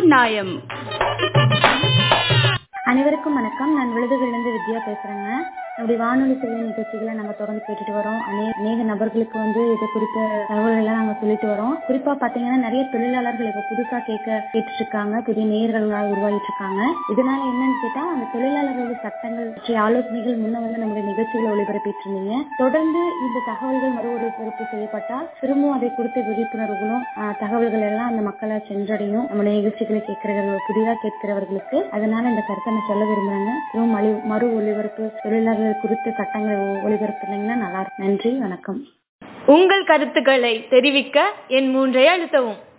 ஊர் நாயம் அனைவருக்கும் வணக்கம் நான் விழுதுகளிலிருந்து வித்யா பேசுறேங்க நம்முடைய வானொலி சேவை நிகழ்ச்சிகளை நாங்க தொடர்ந்து கேட்டுட்டு வரோம் அநே அநேக நபர்களுக்கு வந்து இது குறித்த தகவல்கள் எல்லாம் நாங்க சொல்லிட்டு வரோம் குறிப்பா பாத்தீங்கன்னா நிறைய தொழிலாளர்கள் இப்ப புதுசா கேட்க கேட்டுட்டு இருக்காங்க புதிய நேயர்களாக உருவாகிட்டு இருக்காங்க இதனால என்னன்னு கேட்டா அந்த தொழிலாளர்களுடைய சட்டங்கள் பற்றிய ஆலோசனைகள் முன்ன வந்து நம்முடைய நிகழ்ச்சிகளை ஒளிபரப்பிட்டு இருந்தீங்க தொடர்ந்து இந்த தகவல்கள் மறு ஒளிபரப்பு செய்யப்பட்டால் திரும்பவும் அதை குறித்த விழிப்புணர்வுகளும் ஆஹ், தகவல்கள் எல்லாம் அந்த மக்களை சென்றடையும் நம்முடைய நிகழ்ச்சிகளை கேட்கிறவர்கள் புதிதாக கேட்கிறவர்களுக்கு அதனால இந்த கருத்தை நான் சொல்ல விரும்புறேங்க திரும்ப மறு மறு ஒளிபரப்பு தொழிலாளர்கள் குறித்த சட்டங்களை ஒ- ஒளிபரப்புனீங்கன்னா நல்லா இருக்கும் நன்றி வணக்கம் உங்கள் கருத்துக்களை தெரிவிக்க என் மூன்றை அழுத்தவும்